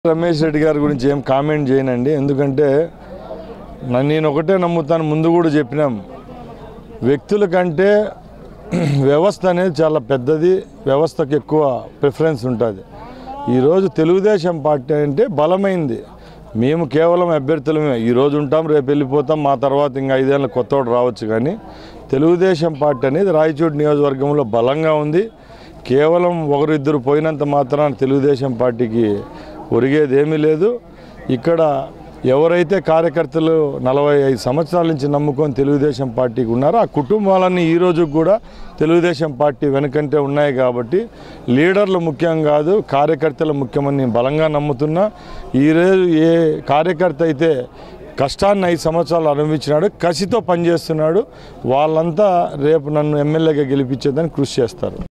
రమేష్ రెడ్డి గారి గురించి ఏం కామెంట్ చేయనండి ఎందుకంటే నన్ను నేను ఒకటే నమ్ముతాను ముందు కూడా చెప్పినాం వ్యక్తుల కంటే వ్యవస్థ అనేది చాలా పెద్దది వ్యవస్థకు ఎక్కువ ప్రిఫరెన్స్ ఉంటుంది ఈరోజు తెలుగుదేశం పార్టీ అంటే బలమైంది మేము కేవలం అభ్యర్థులమే ఈరోజు ఉంటాం రేపు వెళ్ళిపోతాం మా తర్వాత ఇంకా ఐదేళ్ళ కొత్తోడు రావచ్చు కానీ తెలుగుదేశం పార్టీ అనేది రాయచోటి నియోజకవర్గంలో బలంగా ఉంది కేవలం ఒకరిద్దరు పోయినంత మాత్రాన తెలుగుదేశం పార్టీకి ఒరిగేది ఏమీ లేదు ఇక్కడ ఎవరైతే కార్యకర్తలు నలభై ఐదు సంవత్సరాల నుంచి నమ్ముకొని తెలుగుదేశం పార్టీకి ఉన్నారో ఆ కుటుంబాలన్నీ ఈ రోజు కూడా తెలుగుదేశం పార్టీ వెనుకంటే ఉన్నాయి కాబట్టి లీడర్లు ముఖ్యం కాదు కార్యకర్తలు ముఖ్యమని నేను బలంగా నమ్ముతున్నా ఈరోజు ఏ కార్యకర్త అయితే కష్టాన్ని ఐదు సంవత్సరాలు అనుభవించినాడు కసితో పనిచేస్తున్నాడు వాళ్ళంతా రేపు నన్ను ఎమ్మెల్యేగా గెలిపించేదని కృషి చేస్తారు